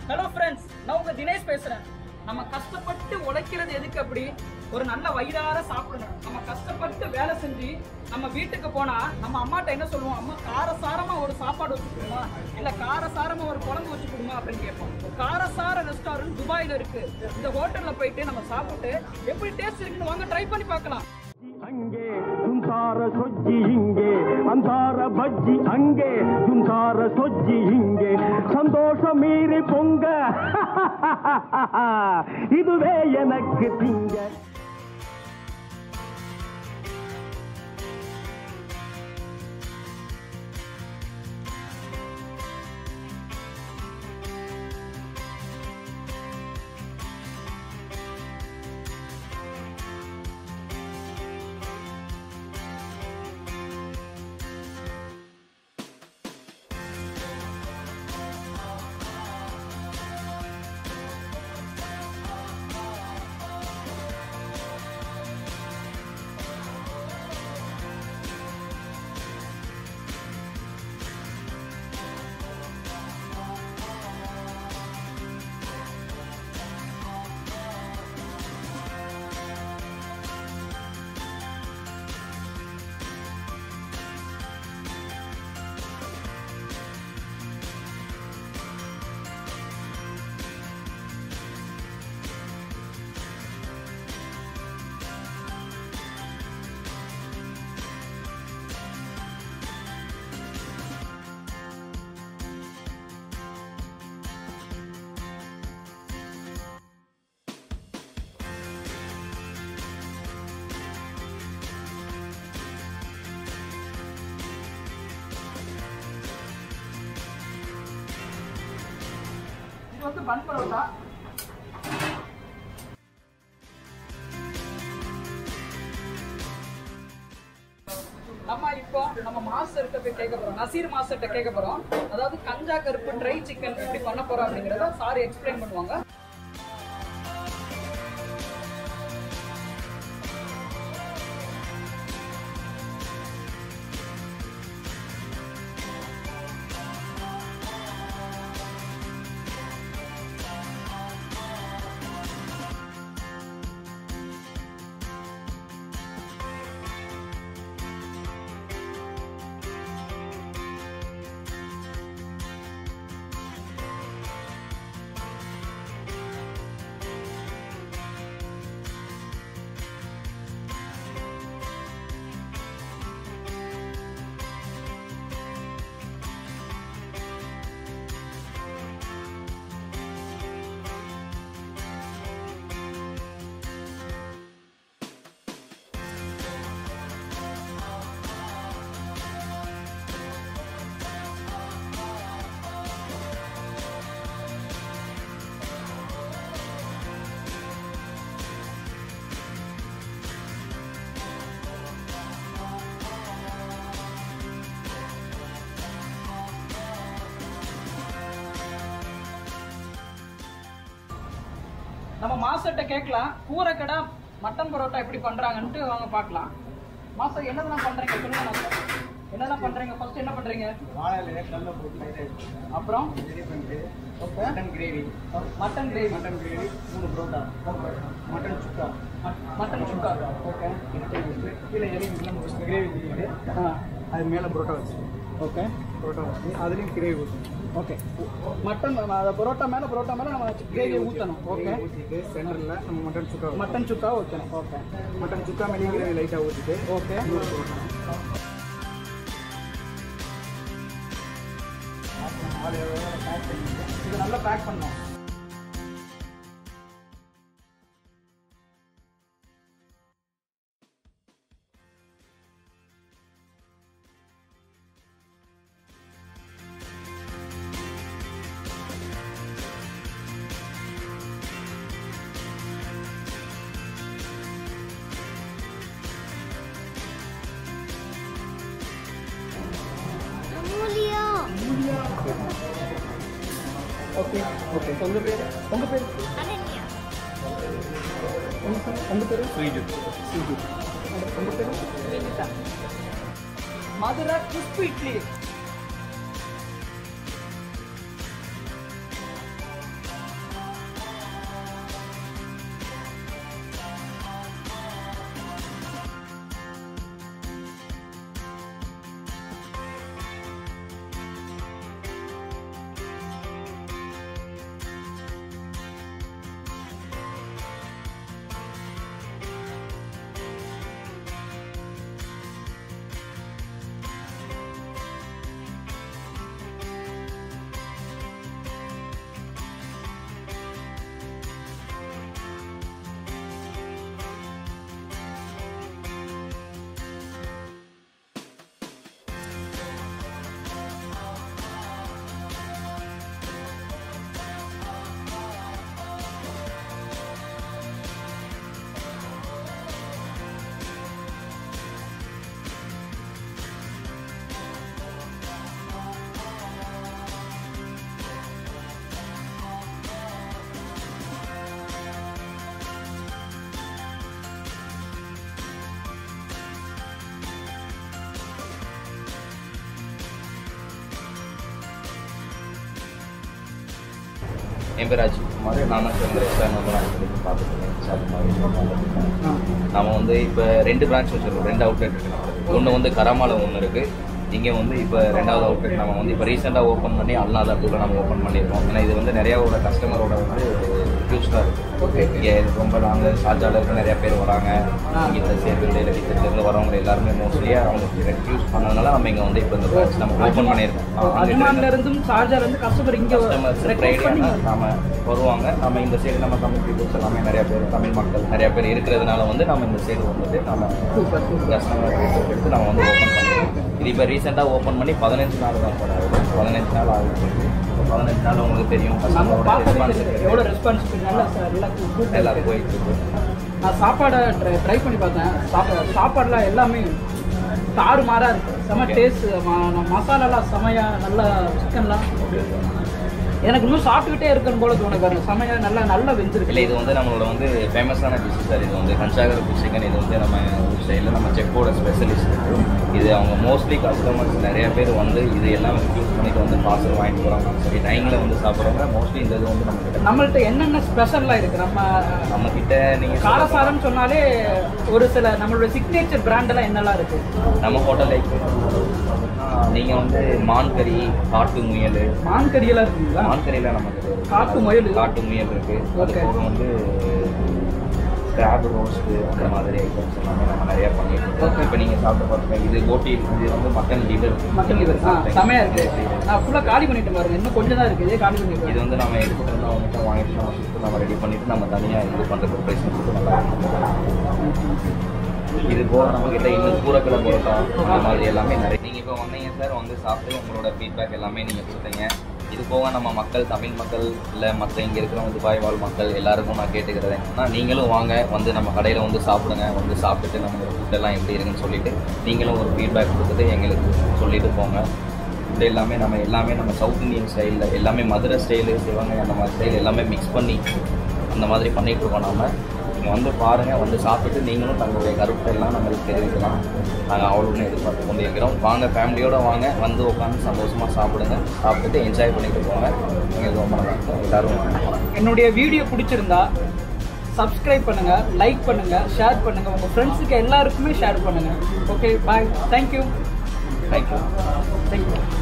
Hello friends நான் உங்க தினேஷ் பேசுறேன் நம்ம கஷ்டப்பட்டு உழைக்கிறது எதுக்கு அப்படி ஒரு நல்ல வயிறார சாப்பிடணும் நம்ம கஷ்டப்பட்டு வேலை செஞ்சு நம்ம வீட்டுக்கு போனா நம்ம அம்மாட்ட என்ன சொல்லுவோம் அம்மா காரசாரமா ஒரு சாப்பாடு வச்சு கொடுமா இல்ல காரசாரமா ஒரு குழம்பு வச்சு கொடுமா அப்படின்னு கேட்போம் காரசார ரெஸ்டாரண்ட் துபாயில இருக்கு இந்த ஹோட்டல்ல போயிட்டு நம்ம சாப்பிட்டு எப்படி டேஸ்ட் இருக்குன்னு வாங்க ட்ரை பண்ணி பார்க்கலாம் அங்கே சுந்தார சொஜ்ஜி இங்கே அந்தார பஜ்ஜி அங்கே சுந்தார சொஜ்ஜி இங்கே சந்தோஷம் மீறி பொங்க இதுவே எனக்கு திங்க இது வந்து பன் பரோட்டா நம்ம இப்போ நம்ம மாஸ்டர்கிட்ட போய் கேட்க போறோம் நசீர் மாஸ்டர்கிட்ட கேட்க போறோம் அதாவது கஞ்சா கருப்பு ட்ரை சிக்கன் எப்படி பண்ண போறோம் அப்படிங்கறத சாரி எக்ஸ்பிளைன் பண்ணுவாங்க நம்ம மாஸ்டர்கிட்ட கேட்கலாம் கூரைக்கடை மட்டன் பரோட்டா எப்படி பண்றாங்கன்ட்டு வாங்க பார்க்கலாம் மாஸ்டர் என்னதெல்லாம் பண்றீங்க சொல்லுங்க மாஸ்டர் என்னெல்லாம் பண்றீங்க ஃபர்ஸ்ட் என்ன பண்றீங்க வாழையில கடலை போட்டு லைட்டாக எடுத்துக்கோங்க. அப்புறம் ரெடி பண்ணிட்டு okay mutton gravy mutton gravy mutton gravy மூணு parotta mutton chukka mutton chukka okay எடுத்து வச்சுட்டு கீழே இறங்கி நம்ம ஃபஸ்ட்டு கிரேவி ஊற்றிட்டு ஆ அது மேலே புரோட்டா வச்சு ஓகே புரோட்டா வச்சு அதுலேயும் கிரேவி ஊற்றணும் ஓகே மட்டன் அதை பரோட்டா மேலே பரோட்டா மேலே நம்ம கிரேவி ஊற்றணும் ஓகே ஊற்றிட்டு சென்டரில் நம்ம மட்டன் சுக்கா வைக்கணும். மட்டன் சுக்கா ஊற்றணும் ஓகே மட்டன் சுக்கா மேலே கிரேவி லைட்டாக ஊற்றிட்டு ஓகே இன்னொரு புரோட்டா ஆள் எவ்வளோ பேக் பண்ணிட்டு இது நல்லா பேக் பண்ணணும் ஓகே ஓகே உங்கள் பேர் உங்கள் பேர் அனன்யா உங்கள் பேர் உங்கள் பேர் ஸ்ரீஜித் ஸ்ரீஜித் உங்கள் பேர் ஸ்ரீஜிதா மதுரை கிறிஸ்பி இட்லி என் பேர் அஜித் குமார் நான் தான் இந்த ரெஸ்டாரண்ட் வந்து நான் சொல்லி பார்த்துருக்கேன் நம்ம வந்து இப்போ ரெண்டு பிரான்ச் வச்சுருக்கோம் ரெண்டு அவுட்லெட் இருக்கு ஒன்று வந்து கராமால ஒன்று இருக்குது இங்கே வந்து இப்போ ரெண்டாவது அவுட்லெட் நம்ம வந்து இப்போ ரீசெண்டாக ஓப்பன் பண்ணி அல்நாதாப்பூரில் நம்ம ஓப்பன் பண்ணியிருக்கோம் ஏன்னா இது வந்து நிறையாவோட கஸ்டமரோட வந்து யூஸ்ஃபுல்லாக இருக்குது ஓகே இங்கே ரொம்ப லாங்கு ஷார்ஜாவில் இருக்க நிறைய பேர் வராங்க இங்கே சேர்ந்து டிக்கெட்லேருந்து வரவங்க எல்லாருமே மோஸ்ட்லியாக அவங்க ரெஃப்யூஸ் பண்ணதுனால நம்ம இங்கே வந்து இப்போ இந்த பிரான்ச் நம்ம ஓப்பன் பண்ணியிருக்கோம் அஜ்மான்ல இருந்தும் சார்ஜர்ல இருந்து கஸ்டமர் இங்க கஸ்டமர்ஸ் ரெக்வஸ்ட் பண்ணி ஃப்ரைடேனா நாம வருவாங்க நம்ம இந்த சைடு நம்ம தமிழ் பீப்புள்ஸ் எல்லாமே நிறைய பேர் தமிழ் மக்கள் நிறைய பேர் இருக்கிறதுனால வந்து நம்ம இந்த சைடு வந்துட்டு நம்ம சூப்பர் சூப்பர் கஸ்டமர் எடுத்து நம்ம வந்து ஓப்பன் பண்ணிருக்கோம் இது இப்போ ரீசெண்டாக ஓப்பன் பண்ணி பதினஞ்சு நாள் தான் சார் ஆகுது பதினஞ்சு நாள் ஆகுது இப்போ பதினஞ்சு நாள் உங்களுக்கு தெரியும் நம்ம கஸ்டமரோட பார்க்கறது ரெஸ்பான்ஸ் எவ்வளோ ரெஸ்பான்சிபிலிட்டி நல்லா சார் எல்லாம் கூப்பிட்டு எல்லாரும் போயிட்டு இருக்கு நான் சாப்பாடை ட்ரை ட்ரை பண்ணி பார்த்தேன் சாப்பாடு சாப்பாடுலாம் எல்லாமே தாறுமாறா இருக்கு செம டேஸ்ட் மசாலாலாம் செமையா நல்லா சிக்கன்லாம் எனக்கு இன்னும் சாப்பிட்டுக்கிட்டே இருக்கணும் போல தோணுது பாருங்க செமையா நல்லா நல்லா வெந்திருக்கு இல்லை இது வந்து நம்மளோட வந்து ஃபேமஸான டிஷ் சார் இது வந்து கன்சாகர் சிக்கன் இது வந்து நம்ம ஸ்டைலில் நம்ம செக்கோட ஸ்பெஷலிஸ்ட் இது அவங்க மோஸ்ட்லி கஸ்டமர்ஸ் நிறைய பேர் வந்து இது எல்லாம் யூஸ் பண்ணிட்டு வந்து பார்சல் வாங்கிட்டு போகிறாங்க சரி டைமில் வந்து சாப்பிட்றவங்க மோஸ்ட்லி இந்த இது வந்து நம்ம கிட்ட நம்மள்ட்ட என்னென்ன ஸ்பெஷல்லாம் இருக்கு நம்ம நம்ம கிட்ட நீங்கள் காரசாரம் சொன்னாலே ஒரு சில நம்மளோட சிக்னேச்சர் பிராண்டெல்லாம் என்னெல்லாம் இருக்கு நம்ம ஹோட்டலில் நீங்கள் வந்து மான் கறி காட்டு முயல் மான் கறியெல்லாம் இருக்குங்களா மான் கறியில் நமக்கு காட்டு முயல் காட்டு முயல் இருக்கு அது Okay. போக வந்து கிராப் ரோஸ்ட்டு அந்த மாதிரி ஐட்டம்ஸ் எல்லாமே நம்ம நிறைய பண்ணிட்டு இருக்கோம் Okay. இப்போ நீங்கள் சாப்பிட்டு பார்த்துங்க இது போட்டி இது வந்து மட்டன் லிவர் மட்டன் லிவர் ஆ செமையா இருக்கு நான் ஃபுல்லாக காலி பண்ணிட்டு பாருங்க இன்னும் கொஞ்சம் தான் இருக்கு இதே காலி இது பண்ணிட்டு வந்து நம்ம எடுத்துட்டு வந்து அவங்ககிட்ட வாங்கிட்டு நம்ம சுட்டு நம்ம ரெடி பண்ணிட்டு நம்ம தனியாக இது பண்ணுறது ப்ரைஸ் கொடுத்து நல்லா இது போக நம்ம கிட்ட இன்னும் கூரக்கிழ பரோட்டா அந்த மாதிரி எல்லாமே நிறைய நீங்கள் இப்போ வந்தீங்க சார் வந்து சாப்பிட்டு உங்களோட ஃபீட்பேக் எல்லாமே நீங்கள் கொடுத்தீங்க இது போக நம்ம மக்கள் தமிழ் மக்கள் இல்லை மற்ற இங்கே இருக்கிறவங்க துபாய் வாழ் மக்கள் எல்லாருக்கும் நான் கேட்டுக்கிறது என்னன்னா நீங்களும் வாங்க வந்து நம்ம கடையில் வந்து சாப்பிடுங்க வந்து சாப்பிட்டுட்டு நம்மளோட ஃபுட்டெல்லாம் எப்படி இருக்குன்னு சொல்லிட்டு நீங்களும் ஒரு ஃபீட்பேக் கொடுத்துட்டு எங்களுக்கு சொல்லிட்டு போங்க ஃபுட் எல்லாமே நம்ம எல்லாமே நம்ம சவுத் இந்தியன் ஸ்டைலில் எல்லாமே மதுரை ஸ்டைலு சிவகங்கை அந்த மாதிரி ஸ்டைல் எல்லாமே மிக்ஸ் பண்ணி அந்த மாதிரி பண்ணிட்டு இருக்கோம் நாம நீங்கள் வந்து பாருங்கள் வந்து சாப்பிட்டுட்டு நீங்களும் தங்களுடைய கருத்தை எல்லாம் நம்மளுக்கு தெரிவிக்கலாம் நாங்கள் அவ்வளோன்னு எதிர்பார்த்து கொண்டு இருக்கிறோம் வாங்க ஃபேமிலியோட வாங்க வந்து உட்காந்து சந்தோஷமாக சாப்பிடுங்க சாப்பிட்டுட்டு என்ஜாய் பண்ணிட்டு போங்க நீங்கள் ரொம்ப நல்லா இருக்கும் எல்லாரும் வாங்க என்னுடைய வீடியோ பிடிச்சிருந்தா சப்ஸ்கிரைப் பண்ணுங்க லைக் பண்ணுங்க ஷேர் பண்ணுங்க உங்க ஃப்ரெண்ட்ஸுக்கு எல்லாருக்குமே ஷேர் பண்ணுங்க okay bye thank you thank you thank you